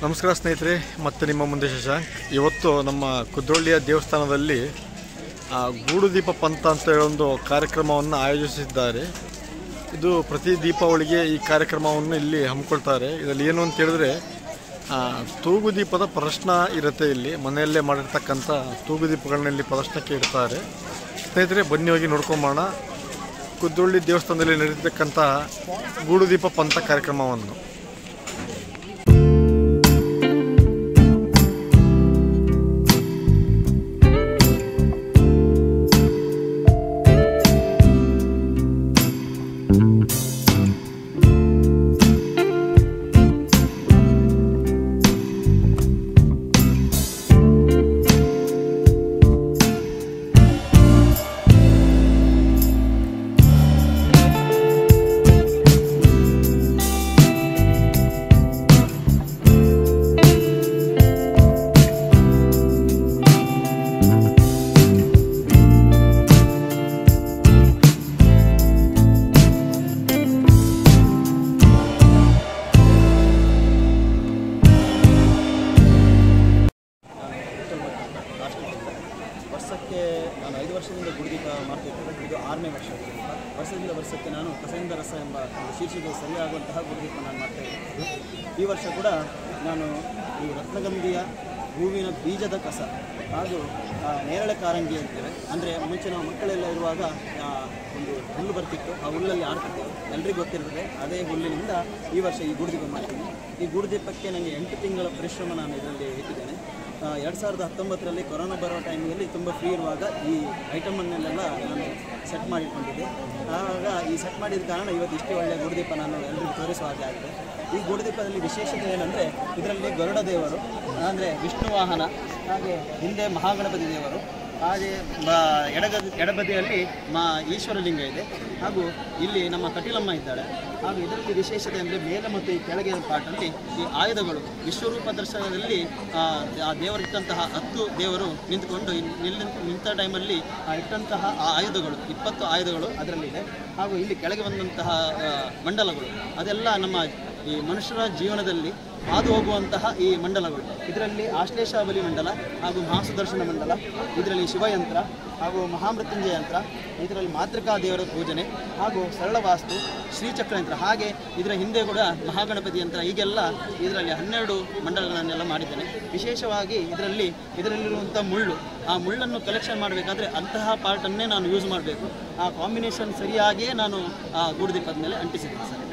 ನಮಸ್ಕಾರ ಸ್ನೇಹಿತರೆ ಮತ್ತೆ ನಿಮ್ಮ ಮುಂದೆ ಶಶಾಂಕ್ ಇವತ್ತು ನಮ್ಮ ಕುದ್ರೊಳ್ಳಿಯ ದೇವಸ್ಥಾನದಲ್ಲಿ ಆ, ಗೂಡು ದೀಪ ಪಂಥ ಅಂತ ಹೇಳೋ ಒಂದು ಕಾರ್ಯಕ್ರಮವನ್ನು ಆಯೋಜಿಸಿದ್ದಾರೆ ಇದು ಪ್ರತಿ ದೀಪಾವಳಿಗೆ ಈ ಕಾರ್ಯಕ್ರಮವನ್ನು ಇಲ್ಲಿ ಹಮ್ಮಿಕೊಳ್ತಾರೆ ಇದರಲ್ಲಿ ಏನು ಅಂತ ಹೇಳಿದ್ರೆ ಆ, ತೂಗು ದೀಪದ ಪ್ರದರ್ಶನ ಇರುತ್ತೆ ಇಲ್ಲಿ ಮನೆಯಲ್ಲೇ ಮಾಡಿರ್ತಕ್ಕಂಥ ತೂಗು ದೀಪಗಳನ್ನ ಇಲ್ಲಿ ಪ್ರದರ್ಶನಕ್ಕೆ ಇಡ್ತಾರೆ ಸ್ನೇಹಿತರೆ ಬನ್ನಿ ಹೋಗಿ ನೋಡ್ಕೊಂಬೋಣ ಕುದ್ರೊಳ್ಳಿ ದೇವಸ್ಥಾನದಲ್ಲಿ ನಡೆಯತಕ್ಕಂಥ ಗೂಡು ದೀಪ ಪಂಥ ಕಾರ್ಯಕ್ರಮವನ್ನು ವರ್ಷಕ್ಕೆ ನಾನು ಐದು ವರ್ಷದಿಂದ ಗುರುದೀಪ ಮಾಡ್ತಿದ್ದೆ ಇದು ಆರನೇ ವರ್ಷ ವರ್ಷದಿಂದ ವರ್ಷಕ್ಕೆ ನಾನು ಕಸದಿಂದ ರಸ ಎಂಬ ಒಂದು ಶೀರ್ಷಿಕೆ ಸರಿಯಾಗುವಂತಹ ಗುರುದೀಪ ನಾನು ಮಾಡ್ತಾ ಇದ್ದೀನಿ ಈ ವರ್ಷ ಕೂಡ ನಾನು ಈ ರತ್ನಗಂಧಿಯ ಹೂವಿನ ಬೀಜದ ಕಸ ಹಾಗೂ ಆ, ನೇರಳೆ ಕಾರಂಗಿ ಅಂತೇವೆ ಅಂದರೆ ಮುಂಚೆ ನಾವು ಮಕ್ಕಳೆಲ್ಲ ಇರುವಾಗ ಆ, ಒಂದು ಹುಲ್ಲು ಬರ್ತಿತ್ತು ಆ ಹುಲ್ಲಲ್ಲಿ ಆಡ್ತಿದ್ದೆವು ಎಲ್ರಿಗೂ ಗೊತ್ತಿರ್ತದೆ ಅದೇ ಹುಲ್ಲಿನಿಂದ ಈ ವರ್ಷ ಈ ಗುರುದೀಪ ಮಾಡ್ತೀನಿ ಈ ಗುರುದೀಪಕ್ಕೆ ನನಗೆ ಎಂಟು ತಿಂಗಳ ಪರಿಶ್ರಮ ನಾನು ಇದರಲ್ಲಿ ಇಟ್ಟಿದ್ದೇನೆ ಎರಡು ಸಾವಿರದ ಹತ್ತೊಂಬತ್ತರಲ್ಲಿ ಕೊರೋನಾ ಬರೋ ಟೈಮಲ್ಲಿ ತುಂಬ ಫ್ರೀ ಇರುವಾಗ ಈ ಐಟಮನ್ನೆಲ್ಲ ನಾನು ಸೆಟ್ ಮಾಡಿಕೊಂಡಿದ್ದೆ ಆವಾಗ ಈ ಸೆಟ್ ಮಾಡಿದ ಕಾರಣ ಇವತ್ತು ಇಷ್ಟು ಒಳ್ಳೆಯ ಗುರುದೀಪ ನಾನು ಎಲ್ಲರಿಗೂ ತೋರಿಸುವ ಹಾಗೆ ಆಗಿದೆ ಈ ಗುರುದೀಪದಲ್ಲಿ ವಿಶೇಷತೆ ಏನಂದರೆ ಇದರಲ್ಲಿ ಗರುಡ ದೇವರು ಅಂದರೆ ವಿಷ್ಣು ವಾಹನ ಹಾಗೆ ಹಿಂದೆ ಮಹಾಗಣಪತಿ ದೇವರು ಹಾಗೆ ಬ ಎಡಗದ ಎಡಬದಿಯಲ್ಲಿ ಮಾ ಈಶ್ವರಲಿಂಗ ಇದೆ ಹಾಗೂ ಇಲ್ಲಿ ನಮ್ಮ ಕಟೀಲಮ್ಮ ಇದ್ದಾಳೆ ಹಾಗೂ ಇದರಲ್ಲಿ ವಿಶೇಷತೆ ಅಂದರೆ ಮೇಲೆ ಮತ್ತು ಈ ಕೆಳಗೆ ಪಾರ್ಟಲ್ಲಿ ಈ ಆಯುಧಗಳು ವಿಶ್ವರೂಪ ದರ್ಶನದಲ್ಲಿ ಆ, ಆ ದೇವರಿಟ್ಟಂತಹ ಹತ್ತು ದೇವರು ನಿಂತುಕೊಂಡು ಇನ್- ನಿಲ್ಲಿ ನಿಂತ ಟೈಮಲ್ಲಿ ಆ ಇಟ್ಟಂತಹ ಆ ಆಯುಧಗಳು ಇಪ್ಪತ್ತು ಆಯುಧಗಳು ಅದರಲ್ಲಿದೆ ಹಾಗೂ ಇಲ್ಲಿ ಕೆಳಗೆ ಬಂದಂತಹ ಆ, ಮಂಡಲಗಳು ಅದೆಲ್ಲ ನಮ್ಮ ಈ ಮನುಷ್ಯರ ಜೀವನದಲ್ಲಿ ಹಾದು ಹೋಗುವಂತಹ ಈ ಮಂಡಲಗಳು ಇದರಲ್ಲಿ ಆಶ್ಲೇಷಾಬಲಿ ಮಂಡಲ ಹಾಗೂ ಮಹಾಸುದರ್ಶನ ಮಂಡಲ ಇದರಲ್ಲಿ ಶಿವಯಂತ್ರ ಹಾಗೂ ಮಹಾಮೃತ್ಯುಂಜಯ ಯಂತ್ರ ಇದರಲ್ಲಿ ಮಾತೃಕಾ ದೇವರ ಪೂಜನೆ ಹಾಗೂ ಸರಳ ವಾಸ್ತು ಶ್ರೀಚಕ್ರ ಯಂತ್ರ ಹಾಗೆ ಇದರ ಹಿಂದೆ ಕೂಡ ಮಹಾಗಣಪತಿ ಯಂತ್ರ ಹೀಗೆಲ್ಲ ಇದರಲ್ಲಿ ಹನ್ನೆರಡು ಮಂಡಲಗಳನ್ನೆಲ್ಲ ಮಾಡಿದ್ದೇನೆ ವಿಶೇಷವಾಗಿ ಇದರಲ್ಲಿ ಇದರಲ್ಲಿರುವಂಥ ಮುಳ್ಳು ಆ ಮುಳ್ಳನ್ನು ಕಲೆಕ್ಷನ್ ಮಾಡಬೇಕಾದ್ರೆ ಅಂತಹ ಪಾರ್ಟನ್ನೇ ನಾನು ಯೂಸ್ ಮಾಡಬೇಕು ಆ ಕಾಂಬಿನೇಷನ್ ಸರಿಯಾಗಿಯೇ ನಾನು ಆ ಗೂಡುದೀಪದ ಮೇಲೆ ಅಂಟಿಸಿದ್ದೀನಿ ಸರ್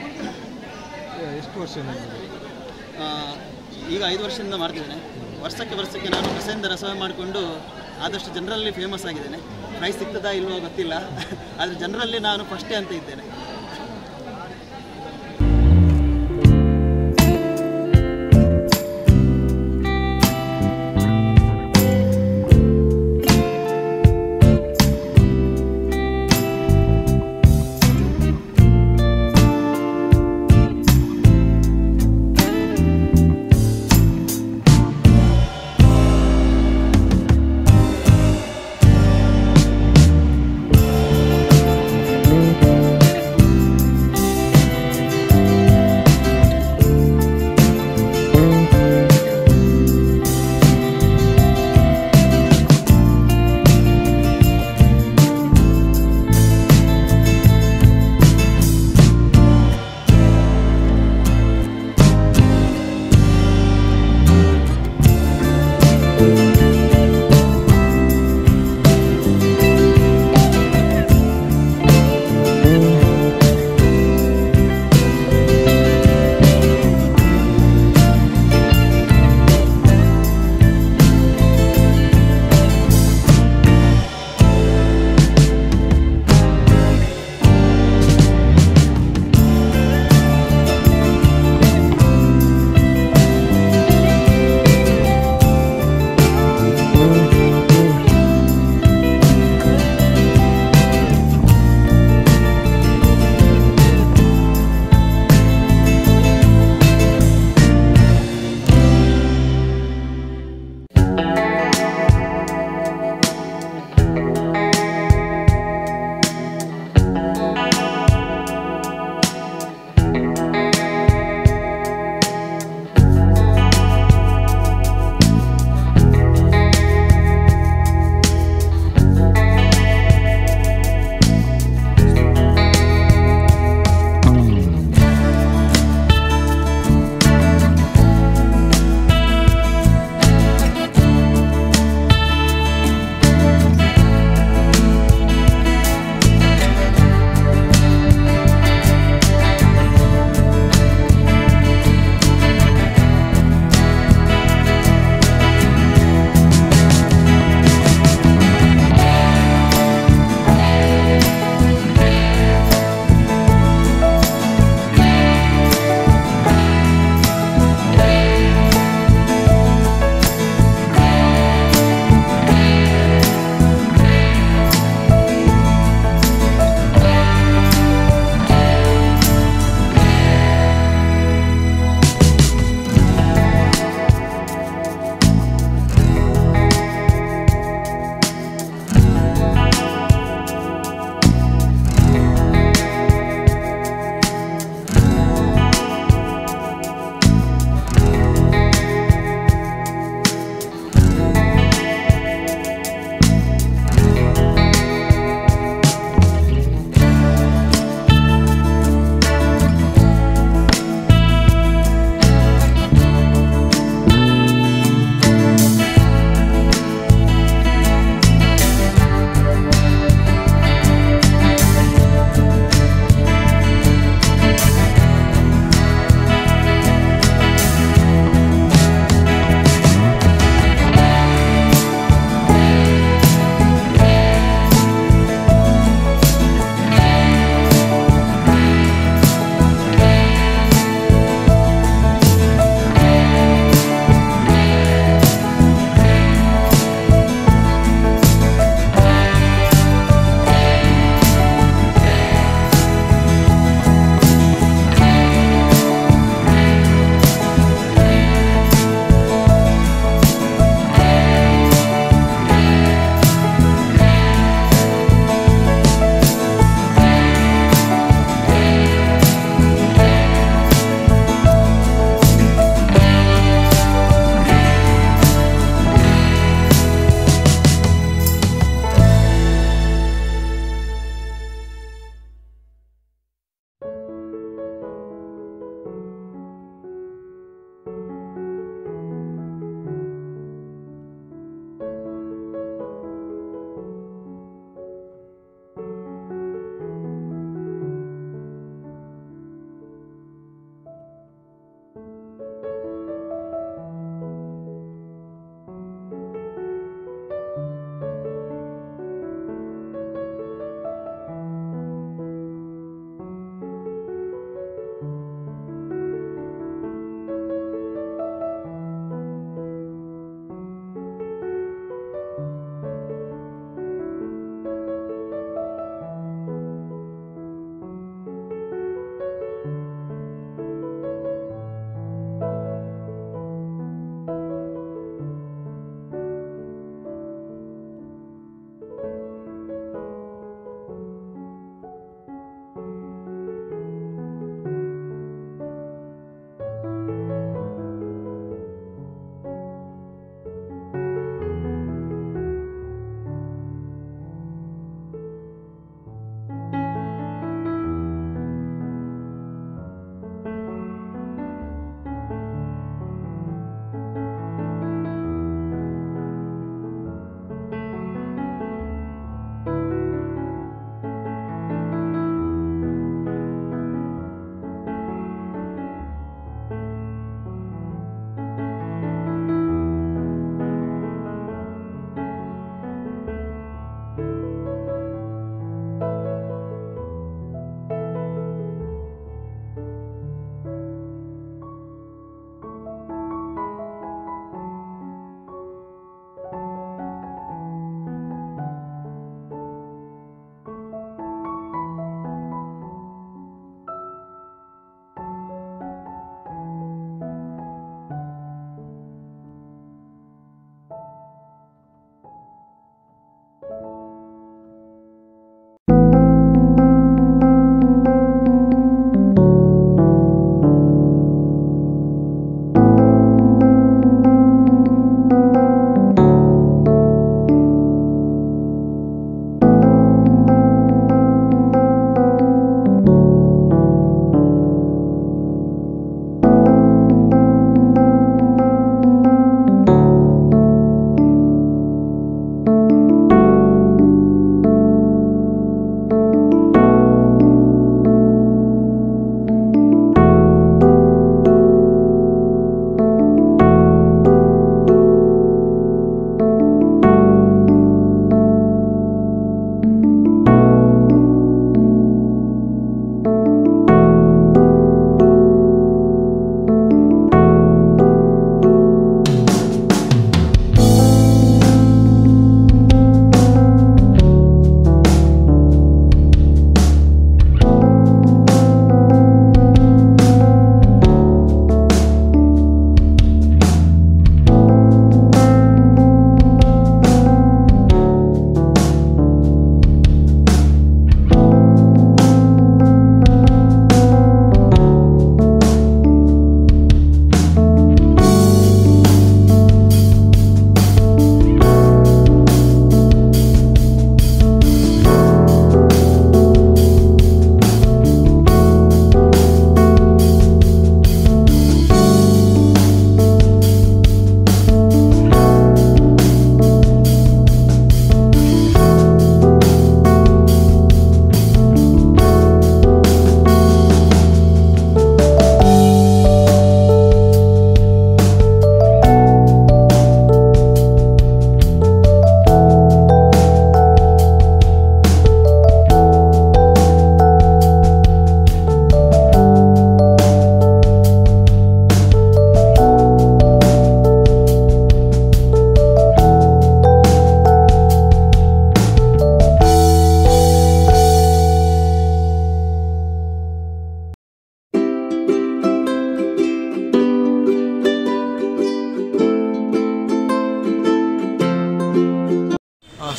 ಎಷ್ಟು ವರ್ಷ ಆ, ಈಗ ಐದು ವರ್ಷದಿಂದ ಮಾಡ್ತಿದ್ದೇನೆ ವರ್ಷಕ್ಕೆ ವರ್ಷಕ್ಕೆ ನಾನು ಕಸೆಯಿಂದ ರಸವೇ ಮಾಡಿಕೊಂಡು ಆದಷ್ಟು ಜನರಲ್ಲಿ ಫೇಮಸ್ ಆಗಿದ್ದೇನೆ ಪ್ರೈಸ್ ಸಿಗ್ತದಾ ಇಲ್ವೋ ಗೊತ್ತಿಲ್ಲ ಆದರೆ ಜನರಲ್ಲಿ ನಾನು ಫಸ್ಟೇ ಅಂತ ಇದ್ದೇನೆ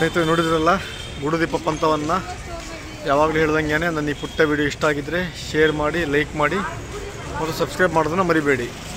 ಸ್ನೇಹಿತರೆ ನೋಡಿದ್ರಲ್ಲ ಗುಡುದೀಪ ಪಂಥವನ್ನು ಯಾವಾಗಲೂ ಹೇಳ್ದಂಗೆ ನನ್ನ ಈ ಪುಟ್ಟ ವಿಡಿಯೋ ಇಷ್ಟ ಆಗಿದ್ದರೆ ಶೇರ್ ಮಾಡಿ ಲೈಕ್ ಮಾಡಿ ಮತ್ತು ಸಬ್ಸ್ಕ್ರೈಬ್ ಮಾಡೋದನ್ನು ಮರಿಬೇಡಿ